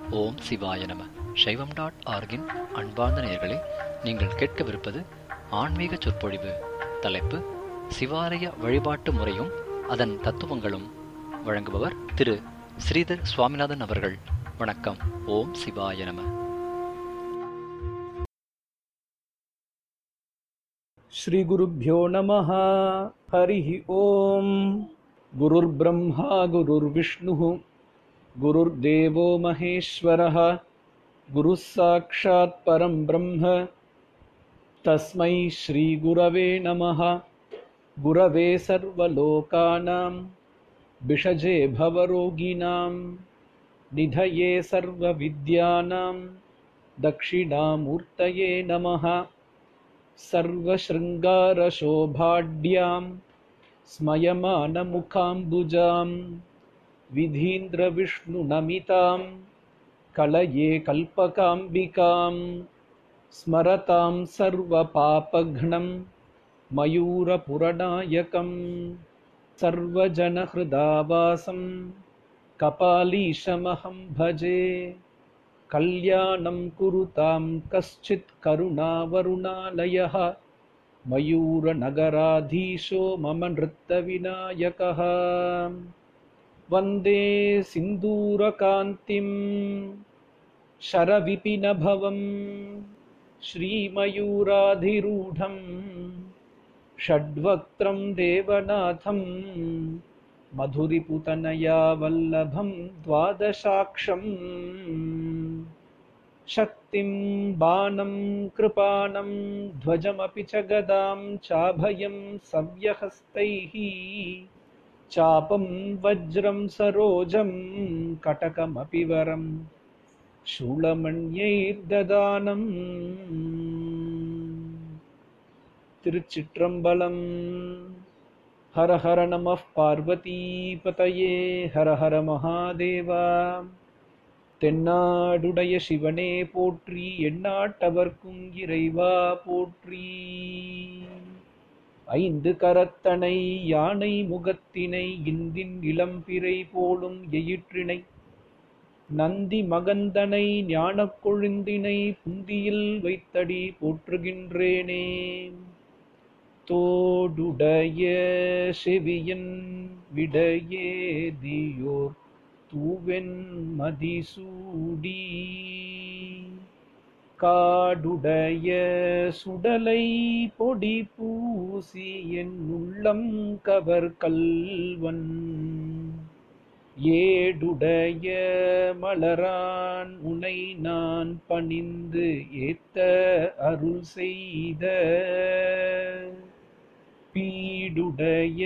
ஓம் சிவாய நம சைவம் டாட் ஆர்கின் அன்பார்ந்த நேயர்களே நீங்கள் கேட்கவிருப்பது ஆன்மீக சொற்பொழிவு தலைப்பு சிவாலய வழிபாட்டு முறையும் அதன் தத்துவங்களும் வழங்குபவர் திரு ஸ்ரீதர் சுவாமிநாதன் அவர்கள் வணக்கம் ஓம் சிவாய நம श्रीगुरुभ्यो नमः हरिः ॐ गुरुर्ब्रह्मा गुरुर्विष्णुः गुरुर्देवो महेश्वरः गुरुः साक्षात् परं ब्रह्म तस्मै श्रीगुरवे नमः गुरवे सर्वलोकानां विषजे भवरोगिणां निधये सर्वविद्यानां दक्षिणामूर्तये नमः सर्वशृङ्गारशोभाढ्यां स्मयमानमुखाम्बुजां विधीन्द्रविष्णुनमितां कलये कल्पकाम्बिकां स्मरतां सर्वपापघ्नं मयूरपुरनायकं सर्वजनहृदावासं कपालीशमहं भजे कल्याणं कुरुतां कश्चित् करुणावरुणालयः मयूरनगराधीशो मम नृत्तविनायकः वन्दे सिन्दूरकान्तिं शरविपिनभवं श्रीमयूराधिरूढं षड्वक्त्रं देवनाथं मधुरिपुतनया वल्लभं द्वादशाक्षम् शक्तिं बाणं कृपाणं ध्वजमपि च गदां चाभयं सव्यहस्तैः चापं वज्रं सरोजं कटकमपि वरं शूलमण्यैर्ददानम् திருச்சிற்றம்பலம் ஹர ஹர நம பார்வதீபதயே ஹர ஹர மகாதேவா தென்னாடுடைய சிவனே போற்றி எண்ணாட்டவர்க்கும் இறைவா போற்றி ஐந்து கரத்தனை யானை முகத்தினை இந்தின் இளம்பிறை போலும் எயிற்றினை நந்தி மகந்தனை ஞானக் கொழுந்தினை புந்தியில் வைத்தடி போற்றுகின்றேனே தோடுடைய செவியன் விடையேதியோர் தூவென் மதிசூடி காடுடைய சுடலை பொடி பூசி என் உள்ளம் கவர் கல்வன் ஏடுடைய மலரான் உனை நான் பணிந்து ஏத்த அருள் செய்த பீடுடைய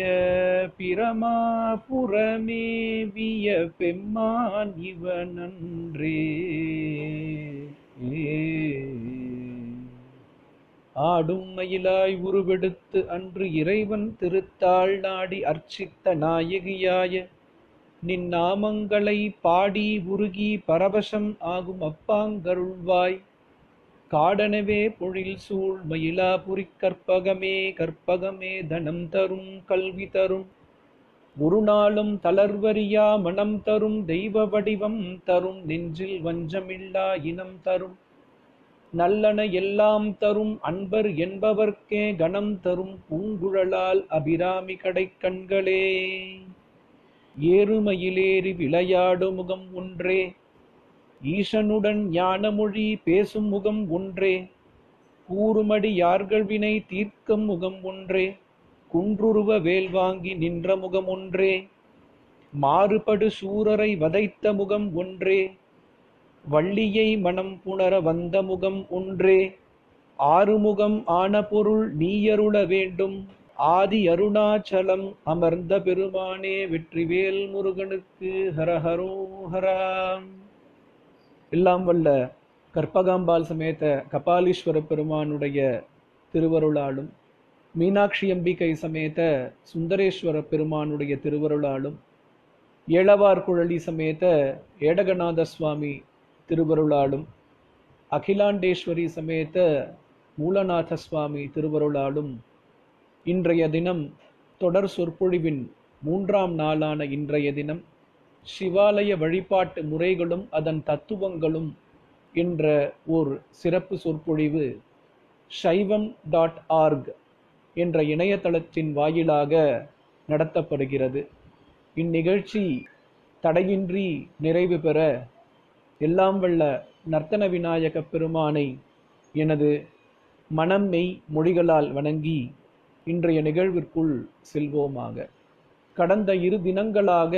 பிரமாபுரமேவிய பெம்மான் இவனன்றே ஆடும் மயிலாய் உருவெடுத்து அன்று இறைவன் திருத்தாள் நாடி அர்ச்சித்த நாயகியாய நின் நாமங்களை பாடி உருகி பரவசம் ஆகும் அப்பாங்கருள்வாய் காடனவே பொழில் சூழ் மயிலாபுரி கற்பகமே கற்பகமே தனம் தரும் கல்வி தரும் ஒரு நாளும் தளர்வரியா மனம் தரும் தெய்வ வடிவம் தரும் நெஞ்சில் வஞ்சமில்லா இனம் தரும் நல்லன எல்லாம் தரும் அன்பர் என்பவர்க்கே கணம் தரும் பூங்குழலால் அபிராமி கடைக்கண்களே ஏறுமயிலேறி விளையாடு முகம் ஒன்றே ஈசனுடன் ஞானமொழி பேசும் முகம் ஒன்றே கூறுமடி யார்கள் வினை தீர்க்கும் முகம் ஒன்றே குன்றுருவ வேல் வாங்கி நின்ற முகம் ஒன்றே மாறுபடு சூரரை வதைத்த முகம் ஒன்றே வள்ளியை மனம் புணர வந்த முகம் ஒன்றே ஆறுமுகம் ஆன பொருள் நீயருள வேண்டும் ஆதி அருணாச்சலம் அமர்ந்த பெருமானே வெற்றிவேல் முருகனுக்கு ஹரஹரோஹராம் எல்லாம் வல்ல கற்பகாம்பாள் சமேத கபாலீஸ்வர பெருமானுடைய திருவருளாலும் மீனாட்சி அம்பிகை சமேத சுந்தரேஸ்வர பெருமானுடைய திருவருளாலும் ஏழவார் குழலி சமேத ஏடகநாத சுவாமி திருவருளாலும் அகிலாண்டேஸ்வரி சமேத மூலநாத சுவாமி திருவருளாலும் இன்றைய தினம் தொடர் சொற்பொழிவின் மூன்றாம் நாளான இன்றைய தினம் சிவாலய வழிபாட்டு முறைகளும் அதன் தத்துவங்களும் என்ற ஒரு சிறப்பு சொற்பொழிவு சைவம் டாட் ஆர்க் என்ற இணையதளத்தின் வாயிலாக நடத்தப்படுகிறது இந்நிகழ்ச்சி தடையின்றி நிறைவு பெற எல்லாம் வல்ல நர்த்தன விநாயக பெருமானை எனது மனம் மெய் மொழிகளால் வணங்கி இன்றைய நிகழ்விற்குள் செல்வோமாக கடந்த இரு தினங்களாக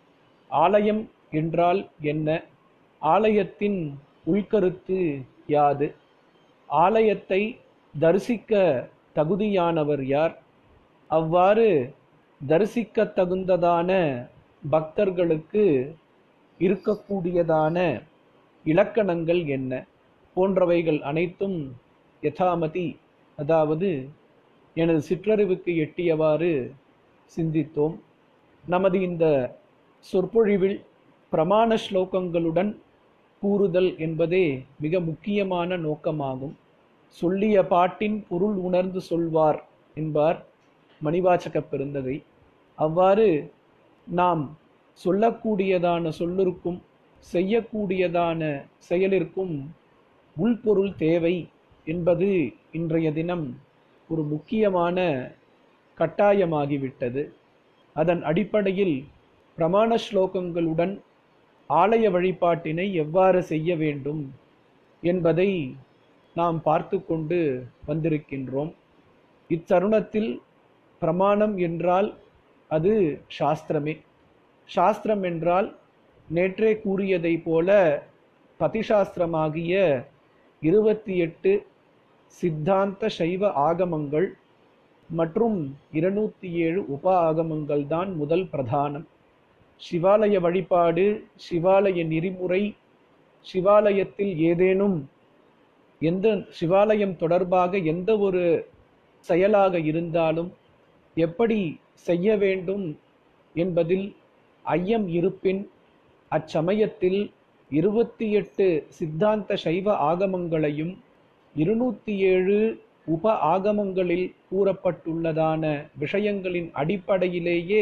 ஆலயம் என்றால் என்ன ஆலயத்தின் உள்கருத்து யாது ஆலயத்தை தரிசிக்க தகுதியானவர் யார் அவ்வாறு தரிசிக்க தகுந்ததான பக்தர்களுக்கு இருக்கக்கூடியதான இலக்கணங்கள் என்ன போன்றவைகள் அனைத்தும் யதாமதி அதாவது எனது சிற்றறிவுக்கு எட்டியவாறு சிந்தித்தோம் நமது இந்த சொற்பொழிவில் பிரமாண ஸ்லோகங்களுடன் கூறுதல் என்பதே மிக முக்கியமான நோக்கமாகும் சொல்லிய பாட்டின் பொருள் உணர்ந்து சொல்வார் என்பார் மணிவாச்சக பெருந்தகை அவ்வாறு நாம் சொல்லக்கூடியதான சொல்லிற்கும் செய்யக்கூடியதான செயலிற்கும் உள்பொருள் தேவை என்பது இன்றைய தினம் ஒரு முக்கியமான கட்டாயமாகிவிட்டது அதன் அடிப்படையில் பிரமாண ஸ்லோகங்களுடன் ஆலய வழிபாட்டினை எவ்வாறு செய்ய வேண்டும் என்பதை நாம் பார்த்து கொண்டு வந்திருக்கின்றோம் இத்தருணத்தில் பிரமாணம் என்றால் அது சாஸ்திரமே சாஸ்திரம் என்றால் நேற்றே கூறியதை போல பதிசாஸ்திரமாகிய இருபத்தி எட்டு சித்தாந்த சைவ ஆகமங்கள் மற்றும் இருநூத்தி ஏழு உப ஆகமங்கள் தான் முதல் பிரதானம் சிவாலய வழிபாடு சிவாலய நெறிமுறை சிவாலயத்தில் ஏதேனும் எந்த சிவாலயம் தொடர்பாக எந்த ஒரு செயலாக இருந்தாலும் எப்படி செய்ய வேண்டும் என்பதில் ஐயம் இருப்பின் அச்சமயத்தில் இருபத்தி எட்டு சித்தாந்த சைவ ஆகமங்களையும் இருநூத்தி ஏழு உப ஆகமங்களில் கூறப்பட்டுள்ளதான விஷயங்களின் அடிப்படையிலேயே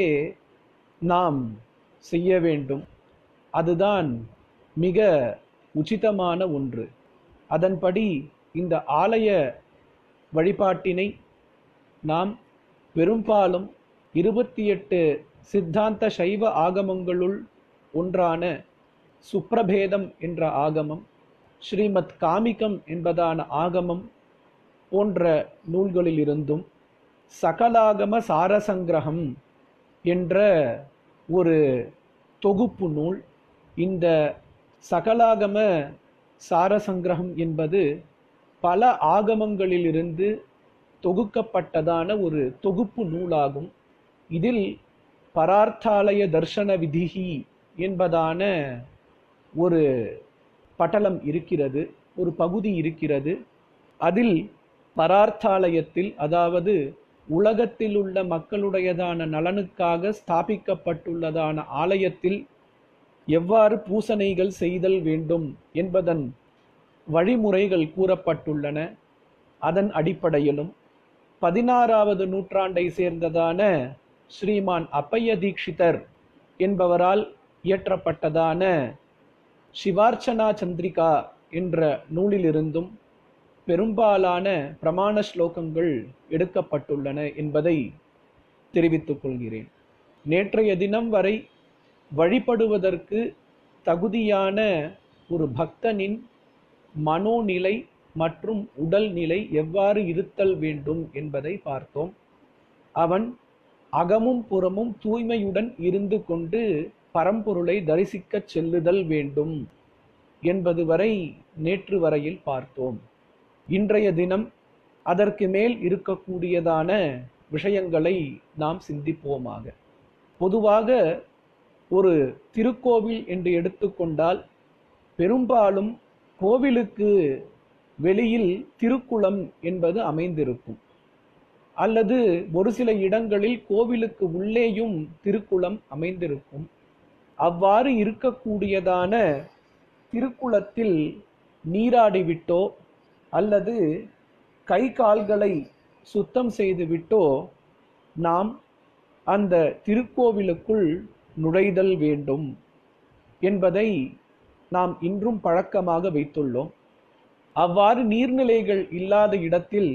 நாம் செய்ய வேண்டும் அதுதான் மிக உச்சிதமான ஒன்று அதன்படி இந்த ஆலய வழிபாட்டினை நாம் பெரும்பாலும் இருபத்தி எட்டு சித்தாந்த சைவ ஆகமங்களுள் ஒன்றான சுப்ரபேதம் என்ற ஆகமம் ஸ்ரீமத் காமிகம் என்பதான ஆகமம் போன்ற நூல்களிலிருந்தும் சகலாகம சாரசங்கிரகம் என்ற ஒரு தொகுப்பு நூல் இந்த சகலாகம சாரசங்கிரகம் என்பது பல ஆகமங்களிலிருந்து தொகுக்கப்பட்டதான ஒரு தொகுப்பு நூலாகும் இதில் பரார்த்தாலய தர்ஷன விதிகி என்பதான ஒரு பட்டலம் இருக்கிறது ஒரு பகுதி இருக்கிறது அதில் பரார்த்தாலயத்தில் அதாவது உலகத்தில் உள்ள மக்களுடையதான நலனுக்காக ஸ்தாபிக்கப்பட்டுள்ளதான ஆலயத்தில் எவ்வாறு பூசணைகள் செய்தல் வேண்டும் என்பதன் வழிமுறைகள் கூறப்பட்டுள்ளன அதன் அடிப்படையிலும் பதினாறாவது நூற்றாண்டை சேர்ந்ததான ஸ்ரீமான் அப்பைய தீக்ஷிதர் என்பவரால் இயற்றப்பட்டதான சிவார்ச்சனா சந்திரிகா என்ற நூலிலிருந்தும் பெரும்பாலான பிரமாண ஸ்லோகங்கள் எடுக்கப்பட்டுள்ளன என்பதை தெரிவித்துக் கொள்கிறேன் நேற்றைய தினம் வரை வழிபடுவதற்கு தகுதியான ஒரு பக்தனின் மனோநிலை மற்றும் உடல் நிலை எவ்வாறு இருத்தல் வேண்டும் என்பதை பார்த்தோம் அவன் அகமும் புறமும் தூய்மையுடன் இருந்து கொண்டு பரம்பொருளை தரிசிக்கச் செல்லுதல் வேண்டும் என்பது வரை நேற்று வரையில் பார்த்தோம் இன்றைய தினம் அதற்கு மேல் இருக்கக்கூடியதான விஷயங்களை நாம் சிந்திப்போமாக பொதுவாக ஒரு திருக்கோவில் என்று எடுத்துக்கொண்டால் பெரும்பாலும் கோவிலுக்கு வெளியில் திருக்குளம் என்பது அமைந்திருக்கும் அல்லது ஒரு சில இடங்களில் கோவிலுக்கு உள்ளேயும் திருக்குளம் அமைந்திருக்கும் அவ்வாறு இருக்கக்கூடியதான திருக்குளத்தில் நீராடிவிட்டோ அல்லது கை கால்களை சுத்தம் செய்துவிட்டோ நாம் அந்த திருக்கோவிலுக்குள் நுழைதல் வேண்டும் என்பதை நாம் இன்றும் பழக்கமாக வைத்துள்ளோம் அவ்வாறு நீர்நிலைகள் இல்லாத இடத்தில்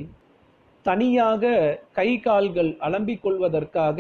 தனியாக கை கால்கள் அலம்பிக் கொள்வதற்காக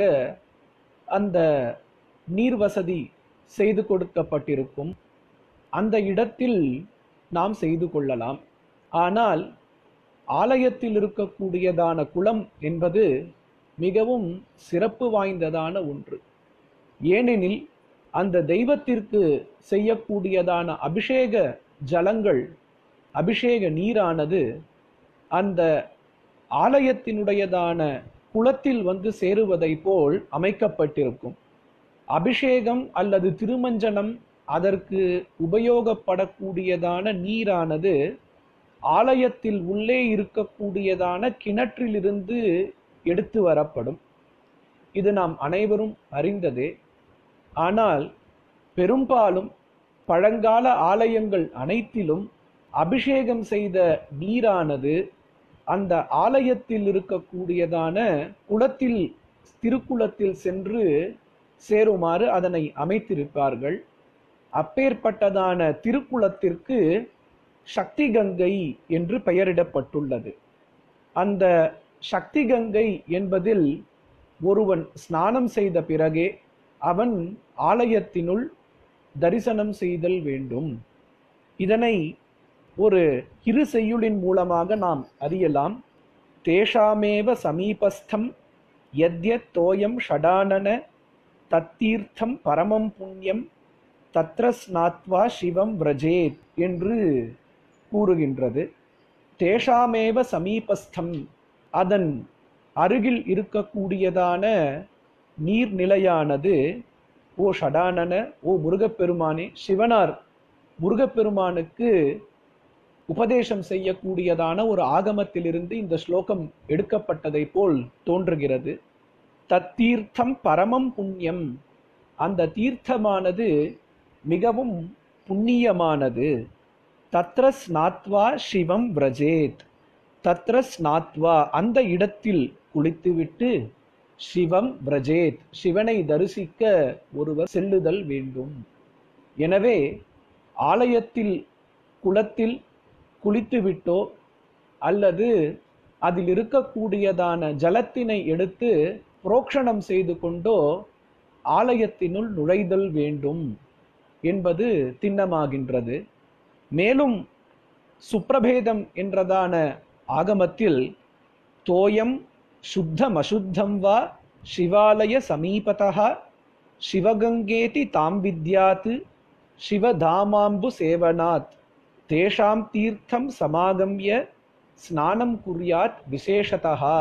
அந்த நீர் வசதி செய்து கொடுக்கப்பட்டிருக்கும் அந்த இடத்தில் நாம் செய்து கொள்ளலாம் ஆனால் ஆலயத்தில் இருக்கக்கூடியதான குளம் என்பது மிகவும் சிறப்பு வாய்ந்ததான ஒன்று ஏனெனில் அந்த தெய்வத்திற்கு செய்யக்கூடியதான அபிஷேக ஜலங்கள் அபிஷேக நீரானது அந்த ஆலயத்தினுடையதான குளத்தில் வந்து சேருவதை போல் அமைக்கப்பட்டிருக்கும் அபிஷேகம் அல்லது திருமஞ்சனம் அதற்கு உபயோகப்படக்கூடியதான நீரானது ஆலயத்தில் உள்ளே இருக்கக்கூடியதான கிணற்றிலிருந்து எடுத்து வரப்படும் இது நாம் அனைவரும் அறிந்ததே ஆனால் பெரும்பாலும் பழங்கால ஆலயங்கள் அனைத்திலும் அபிஷேகம் செய்த நீரானது அந்த ஆலயத்தில் இருக்கக்கூடியதான குளத்தில் திருக்குளத்தில் சென்று சேருமாறு அதனை அமைத்திருப்பார்கள் அப்பேற்பட்டதான திருக்குளத்திற்கு சக்தி கங்கை என்று பெயரிடப்பட்டுள்ளது அந்த சக்தி கங்கை என்பதில் ஒருவன் ஸ்நானம் செய்த பிறகே அவன் ஆலயத்தினுள் தரிசனம் செய்தல் வேண்டும் இதனை ஒரு இரு செய்யுளின் மூலமாக நாம் அறியலாம் தேஷாமேவ சமீபஸ்தம் யத்யத் தோயம் ஷடானன தத்தீர்த்தம் பரமம் புண்ணியம் தத்ர ஸ்நாத்வா சிவம் விரஜேத் என்று கூறுகின்றது தேஷாமேவ சமீபஸ்தம் அதன் அருகில் இருக்கக்கூடியதான நீர்நிலையானது ஓ ஷடானன ஓ முருகப்பெருமானே சிவனார் முருகப்பெருமானுக்கு உபதேசம் செய்யக்கூடியதான ஒரு ஆகமத்திலிருந்து இந்த ஸ்லோகம் எடுக்கப்பட்டதை போல் தோன்றுகிறது தத்தீர்த்தம் பரமம் புண்ணியம் அந்த தீர்த்தமானது மிகவும் புண்ணியமானது தத்ர ஸ்நாத்வா சிவம் விரஜேத் தத்ர ஸ்நாத்வா அந்த இடத்தில் குளித்துவிட்டு சிவம் விரஜேத் சிவனை தரிசிக்க ஒருவர் செல்லுதல் வேண்டும் எனவே ஆலயத்தில் குளத்தில் குளித்துவிட்டோ அல்லது அதில் இருக்கக்கூடியதான ஜலத்தினை எடுத்து புரோக்ஷணம் செய்து கொண்டோ ஆலயத்தினுள் நுழைதல் வேண்டும் என்பது திண்ணமாகின்றது மேலும் சுப்ரபேதம் என்றதான ஆகமத்தில் தோயம் சுத்தம் அசுத்தம் வா சிவாலய சமீபதா சிவகங்கேதி தாம் வித்யாத் சிவதாமாம்பு சேவனாத் தேஷாம் தீர்த்தம் சமாகம்ய ஸ்நானம் குறியாத் விசேஷதா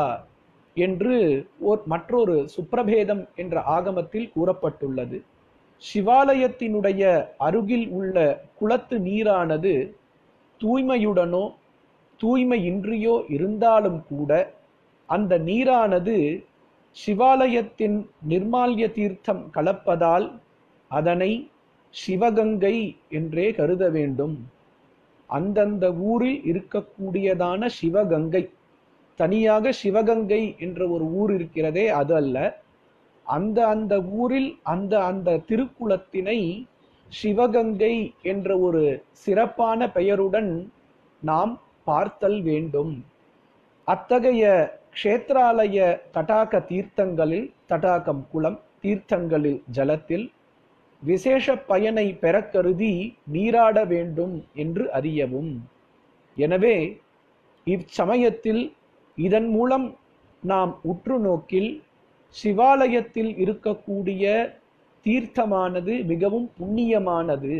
என்று ஓர் மற்றொரு சுப்ரபேதம் என்ற ஆகமத்தில் கூறப்பட்டுள்ளது சிவாலயத்தினுடைய அருகில் உள்ள குளத்து நீரானது தூய்மையுடனோ தூய்மையின்றியோ இருந்தாலும் கூட அந்த நீரானது சிவாலயத்தின் நிர்மால்ய தீர்த்தம் கலப்பதால் அதனை சிவகங்கை என்றே கருத வேண்டும் அந்தந்த ஊரில் இருக்கக்கூடியதான சிவகங்கை தனியாக சிவகங்கை என்ற ஒரு ஊர் இருக்கிறதே அது அல்ல அந்த அந்த ஊரில் அந்த அந்த திருக்குளத்தினை சிவகங்கை என்ற ஒரு சிறப்பான பெயருடன் நாம் பார்த்தல் வேண்டும் அத்தகைய க்ஷேத்ராலய தடாக தீர்த்தங்களில் தடாகம் குளம் தீர்த்தங்களில் ஜலத்தில் விசேஷ பயனை பெறக் கருதி நீராட வேண்டும் என்று அறியவும் எனவே இச்சமயத்தில் இதன் மூலம் நாம் உற்று நோக்கில் சிவாலயத்தில் இருக்கக்கூடிய தீர்த்தமானது மிகவும் புண்ணியமானது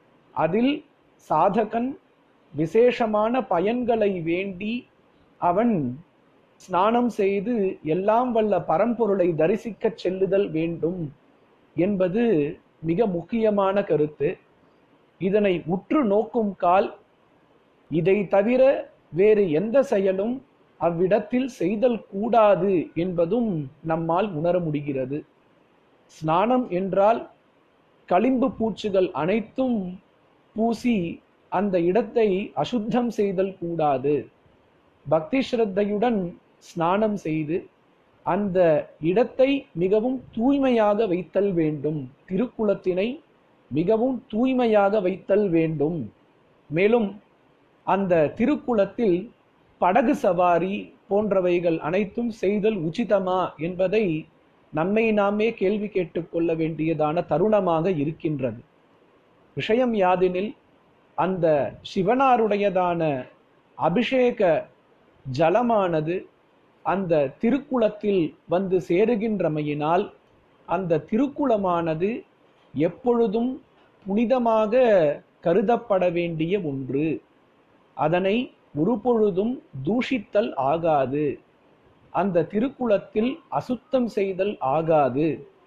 அதில் சாதகன் விசேஷமான பயன்களை வேண்டி அவன் ஸ்நானம் செய்து எல்லாம் வல்ல பரம்பொருளை தரிசிக்கச் செல்லுதல் வேண்டும் என்பது மிக முக்கியமான கருத்து இதனை உற்று நோக்கும் கால் இதை தவிர வேறு எந்த செயலும் அவ்விடத்தில் செய்தல் கூடாது என்பதும் நம்மால் உணர முடிகிறது ஸ்நானம் என்றால் களிம்பு பூச்சுகள் அனைத்தும் பூசி அந்த இடத்தை அசுத்தம் செய்தல் கூடாது பக்தி ஸ்ரத்தையுடன் ஸ்நானம் செய்து அந்த இடத்தை மிகவும் தூய்மையாக வைத்தல் வேண்டும் திருக்குளத்தினை மிகவும் தூய்மையாக வைத்தல் வேண்டும் மேலும் அந்த திருக்குளத்தில் படகு சவாரி போன்றவைகள் அனைத்தும் செய்தல் உச்சிதமா என்பதை நம்மை நாமே கேள்வி கேட்டுக்கொள்ள வேண்டியதான தருணமாக இருக்கின்றது விஷயம் யாதெனில் அந்த சிவனாருடையதான அபிஷேக ஜலமானது அந்த திருக்குளத்தில் வந்து சேருகின்றமையினால் அந்த திருக்குளமானது எப்பொழுதும் புனிதமாக கருதப்பட வேண்டிய ஒன்று அதனை ஒருபொழுதும் தூஷித்தல் ஆகாது அந்த திருக்குளத்தில் அசுத்தம் செய்தல் ஆகாது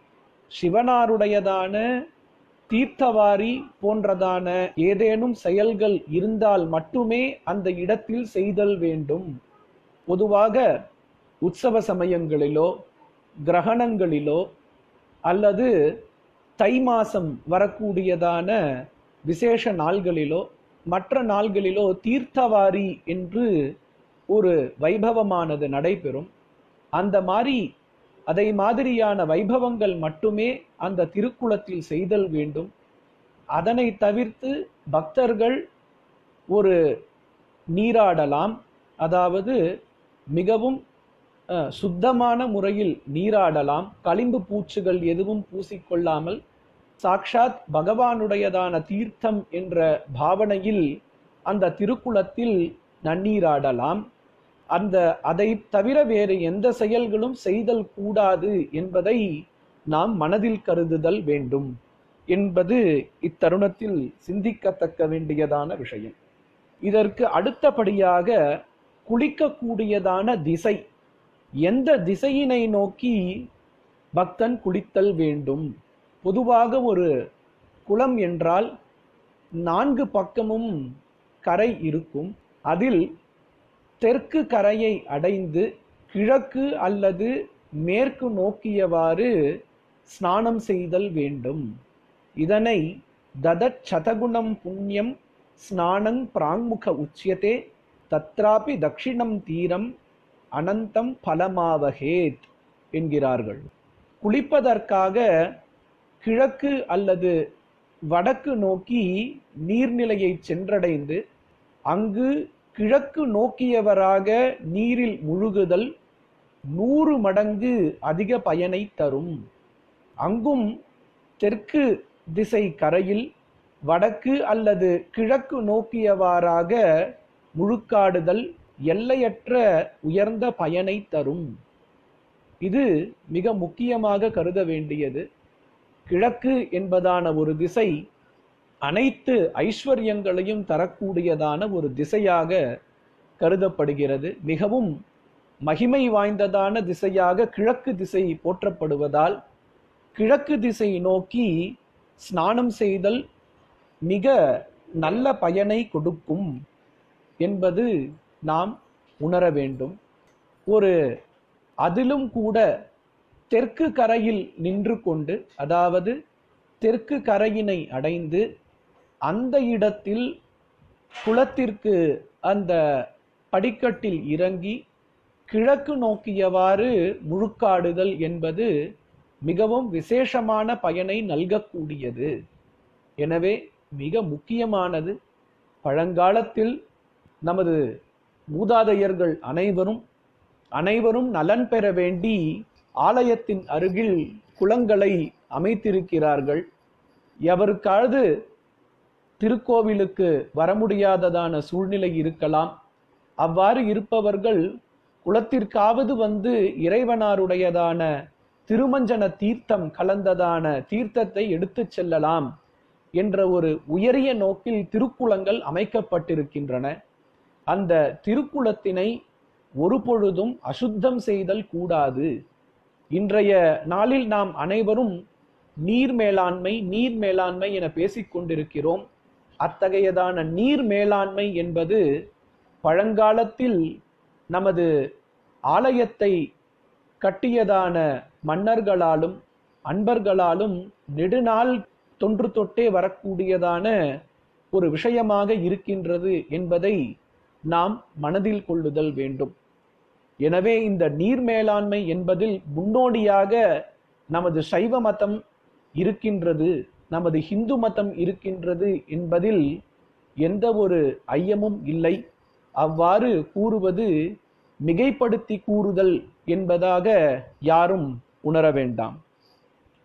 சிவனாருடையதான தீர்த்தவாரி போன்றதான ஏதேனும் செயல்கள் இருந்தால் மட்டுமே அந்த இடத்தில் செய்தல் வேண்டும் பொதுவாக உற்சவ சமயங்களிலோ கிரகணங்களிலோ அல்லது தை மாசம் வரக்கூடியதான விசேஷ நாள்களிலோ மற்ற நாள்களிலோ தீர்த்தவாரி என்று ஒரு வைபவமானது நடைபெறும் அந்த மாதிரி அதை மாதிரியான வைபவங்கள் மட்டுமே அந்த திருக்குளத்தில் செய்தல் வேண்டும் அதனை தவிர்த்து பக்தர்கள் ஒரு நீராடலாம் அதாவது மிகவும் அஹ், சுத்தமான முறையில் நீராடலாம் களிம்பு பூச்சுகள் எதுவும் பூசிக்கொள்ளாமல் சாக்ஷாத் பகவானுடையதான தீர்த்தம் என்ற பாவனையில் அந்த திருக்குளத்தில் நன்னீராடலாம் அந்த அதை தவிர வேறு எந்த செயல்களும் செய்தல் கூடாது என்பதை நாம் மனதில் கருதுதல் வேண்டும் என்பது இத்தருணத்தில் சிந்திக்கத்தக்க வேண்டியதான விஷயம் இதற்கு அடுத்தபடியாக குளிக்கக்கூடியதான திசை எந்த திசையினை நோக்கி பக்தன் குளித்தல் வேண்டும் பொதுவாக ஒரு குளம் என்றால் நான்கு பக்கமும் கரை இருக்கும் அதில் தெற்கு கரையை அடைந்து கிழக்கு அல்லது மேற்கு நோக்கியவாறு ஸ்நானம் செய்தல் வேண்டும் இதனை ததத் சதகுணம் புண்ணியம் ஸ்நானங் பிராங்முக உச்சியதே தத்ராபி தக்ஷிணம் தீரம் அனந்தம் பலமாவகேத் என்கிறார்கள் குளிப்பதற்காக கிழக்கு அல்லது வடக்கு நோக்கி நீர்நிலையை சென்றடைந்து அங்கு கிழக்கு நோக்கியவராக நீரில் முழுகுதல் நூறு மடங்கு அதிக பயனை தரும் அங்கும் தெற்கு திசை கரையில் வடக்கு அல்லது கிழக்கு நோக்கியவாறாக முழுக்காடுதல் எல்லையற்ற உயர்ந்த பயனை தரும் இது மிக முக்கியமாக கருத வேண்டியது கிழக்கு என்பதான ஒரு திசை அனைத்து ஐஸ்வர்யங்களையும் தரக்கூடியதான ஒரு திசையாக கருதப்படுகிறது மிகவும் மகிமை வாய்ந்ததான திசையாக கிழக்கு திசை போற்றப்படுவதால் கிழக்கு திசை நோக்கி ஸ்நானம் செய்தல் மிக நல்ல பயனை கொடுக்கும் என்பது நாம் உணர வேண்டும் ஒரு அதிலும் கூட தெற்கு கரையில் நின்று கொண்டு அதாவது தெற்கு கரையினை அடைந்து அந்த இடத்தில் குளத்திற்கு அந்த படிக்கட்டில் இறங்கி கிழக்கு நோக்கியவாறு முழுக்காடுதல் என்பது மிகவும் விசேஷமான பயனை நல்கக்கூடியது எனவே மிக முக்கியமானது பழங்காலத்தில் நமது மூதாதையர்கள் அனைவரும் அனைவரும் நலன் பெற வேண்டி ஆலயத்தின் அருகில் குளங்களை அமைத்திருக்கிறார்கள் எவருக்காவது திருக்கோவிலுக்கு வர முடியாததான சூழ்நிலை இருக்கலாம் அவ்வாறு இருப்பவர்கள் குளத்திற்காவது வந்து இறைவனாருடையதான திருமஞ்சன தீர்த்தம் கலந்ததான தீர்த்தத்தை எடுத்துச் செல்லலாம் என்ற ஒரு உயரிய நோக்கில் திருக்குளங்கள் அமைக்கப்பட்டிருக்கின்றன அந்த திருக்குளத்தினை ஒரு பொழுதும் அசுத்தம் செய்தல் கூடாது இன்றைய நாளில் நாம் அனைவரும் நீர் மேலாண்மை நீர் மேலாண்மை என பேசிக் கொண்டிருக்கிறோம் அத்தகையதான நீர் மேலாண்மை என்பது பழங்காலத்தில் நமது ஆலயத்தை கட்டியதான மன்னர்களாலும் அன்பர்களாலும் நெடுநாள் தொன்று தொட்டே வரக்கூடியதான ஒரு விஷயமாக இருக்கின்றது என்பதை நாம் மனதில் கொள்ளுதல் வேண்டும் எனவே இந்த நீர் மேலாண்மை என்பதில் முன்னோடியாக நமது சைவ மதம் இருக்கின்றது நமது இந்து மதம் இருக்கின்றது என்பதில் எந்த ஒரு ஐயமும் இல்லை அவ்வாறு கூறுவது மிகைப்படுத்தி கூறுதல் என்பதாக யாரும் உணர வேண்டாம்